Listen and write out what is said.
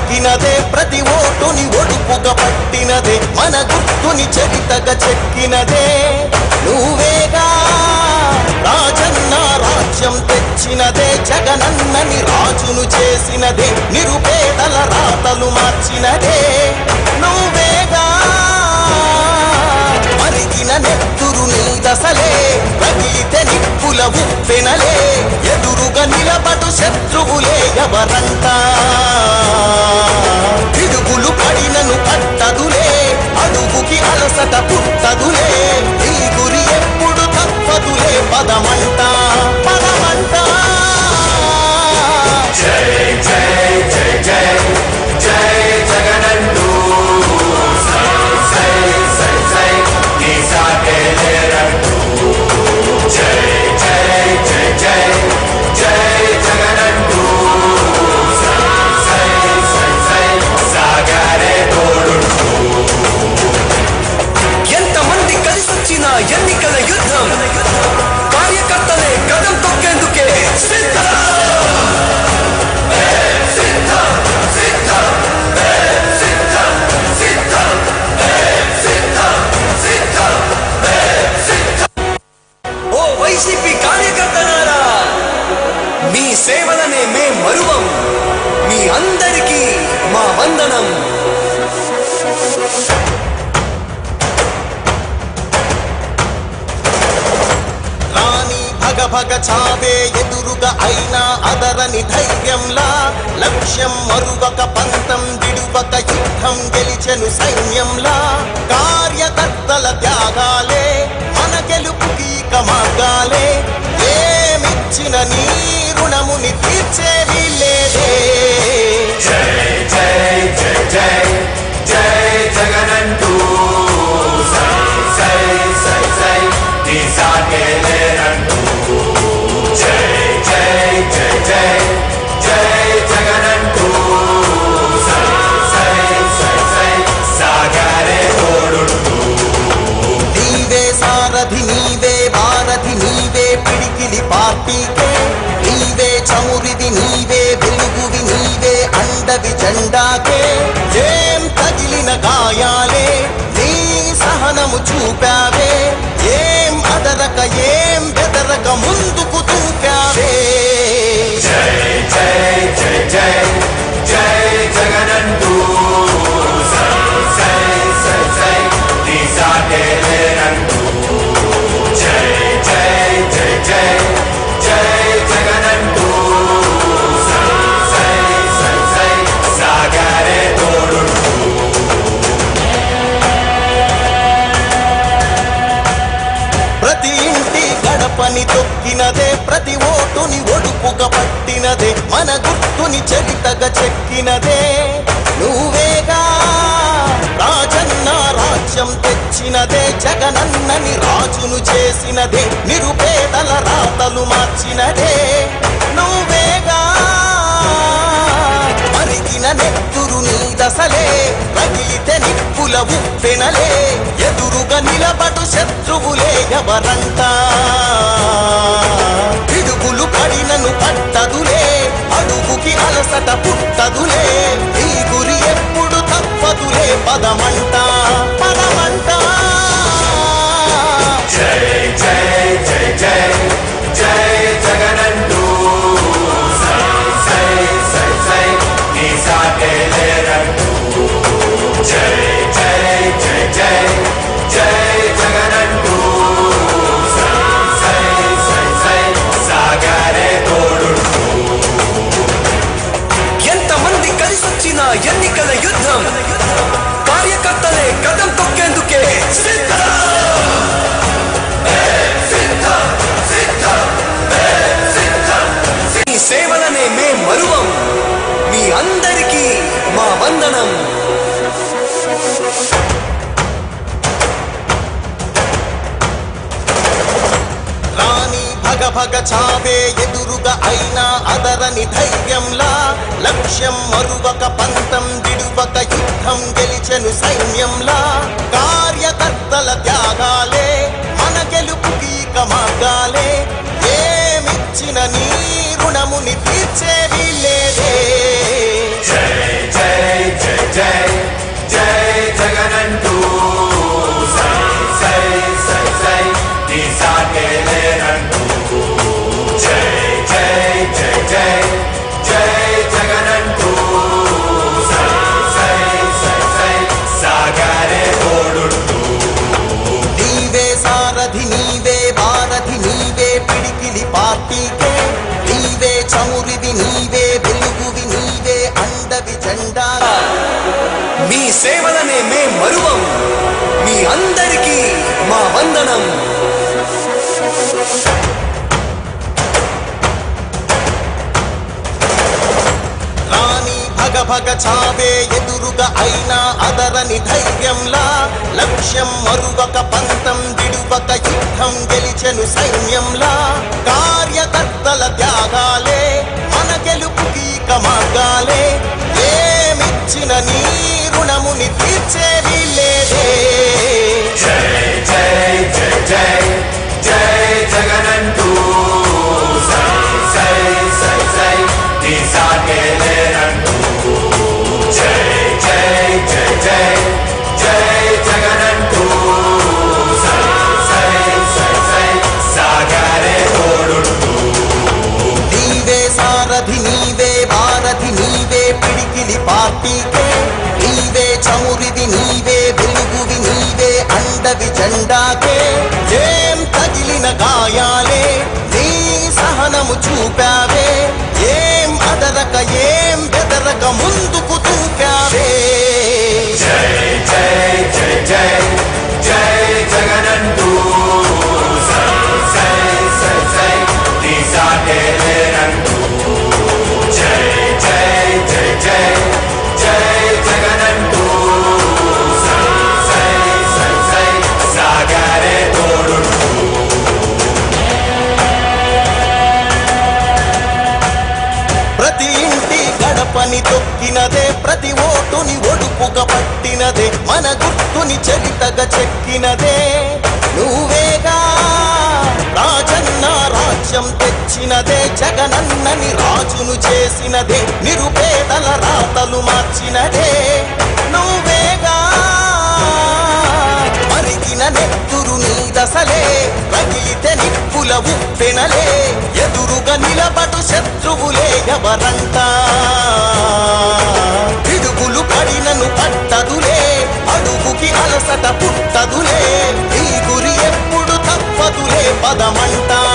తొక్కినదే ప్రతి ఓటుని ఒడుపుగా పట్టినదే మన గుర్తుని చరితగా చెక్కినదే నువ్వేగా రాజన్న రాజ్యం తెచ్చినదే జగనన్నని రాజును చేసినదే నిరుపేదల రాతలు మార్చినదే నువ్వేగా మరిగిన నెత్తురు నీ దశలే రగిలితే నిప్పుల ఉప్పెనలే ఎదురుగా నిలబడు శత్రువులే ఎవరంతా పిడుగులు పడినను పట్టదులే అడుగుకి అలసట పుట్టదులే ఈ గురి ఎప్పుడు తప్పదులే పదమంట పదమంట ఎంతమంది కలిసొచ్చిన ఎన్నికల యుద్ధం కార్యకర్తలే కదం తొక్కేందుకే సిద్ధం ఓ వైసీపీ కార్యకర్తలారా మీ సేవలనే మే మరువం మీ అందరికీ మా వందనం రాణి భగ భగ చావే ఎదురుగా అయినా అదరని ధైర్యంలా లక్ష్యం మరువక పంతం విడువక యుద్ధం గెలిచెను సైన్యంలా కార్యకర్తల త్యాగాలే మన గెలుపుకి ఇక మార్గాలే ఏమిచ్చిన నీ రుణముని తీర్చేవి లేదే నీవే సారథి నీవే భారథి నీవే పిడికిలి పార్టీకే నీవే చమురిది నీవే వెలుగువి నీవే అండవి జెండాకే ఏం తగిలిన గాయాలే నీ సహనము చూపావే ఏం అదరక ఏం బెదరక ముందుకు దూకావే ప్రతి ఇంటి గడపని తొక్కినదే ప్రతి ఓటుని ఒడుపుగా పట్టినదే మన గుర్తుని చరితగా చెక్కినదే నువ్వేగా రాజన్న రాజ్యం తెచ్చినదే జగనన్నని రాజును చేసినదే నిరుపేదల రాతలు మార్చినదే నువ్వేగా మరిగిన నెత్తురు నీ దశలే రగిలితే నిప్పుల ఉప్పెనలే ఎదురుగా నిలబడు శత్రువులే ఎవరంతా పిడుగులు పడినను పట్టదులే అడుగుకి అలసట పుట్టదులే ఈ గురి ఎప్పుడు తప్పదులే పదమంట పదమంట ఎంతమంది కలిసొచ్చిన ఎన్నికల యుద్ధం కార్యకర్తలే కదం తొక్కేందుకే సిద్ధం మీ సేవలనే మే మరువం మీ అందరికీ మా వందనం రాణి భగ భగ చావే ఎదురుగా అయినా అదరని ధైర్యంలా లక్ష్యం మరువక పంతం విడువక యుద్ధం గెలిచెను సైన్యంలా కార్యకర్తల త్యాగాలే మన గెలుపుకి ఇక మార్గాలే ఏమిచ్చిన నీ రుణముని తీర్చేవి లేదే జై జై సేవలనే మే మరువం మీ అందరికీ మా వందనం రాణి భగ భగ చావే ఎదురుగా అయినా అదరని ధైర్యంలా లక్ష్యం మరువక పంతం విడువక యుద్ధం గెలిచెను సైన్యంలా కార్యకర్తల త్యాగాలే మన గెలుపుకి ఇక మార్గాలే ఏమిచ్చిన నీ రుణముని తీర్చేది లేదే నీవే సారథి నీవే వారధి నీవే పిడికిలి పార్టీకే నీవే చమురిది నీవే వెలుగువి నీవే అండవి జెండాకే ఏం తగిలిన గాయాలే నీ సహనము చూపావే ఏం అదరక ఏం బెదరక ముందుకు తూపావే ప్రతి ఇంటి గడపని తొక్కినదే ప్రతి ఓటుని ఒడుపుగా పట్టినదే మన గుర్తుని చరితగా చెక్కినదే నువ్వేగా రాజన్న రాజ్యం తెచ్చినదే జగనన్నని రాజును చేసినదే నిరుపేదల రాతలు మార్చినదే నువ్వేగా మరిగిన నెత్తురు నీ దశలే రగిలితే నిప్పుల ఉప్పెనలే ఎదురుగా నిలబడు శత్రువులే ఎవరంట పిడుగులు పడినను పట్టదులే అడుగుకి అలసట పుట్టదులే ఈ గురి ఎప్పుడు తప్పదులే పదమంట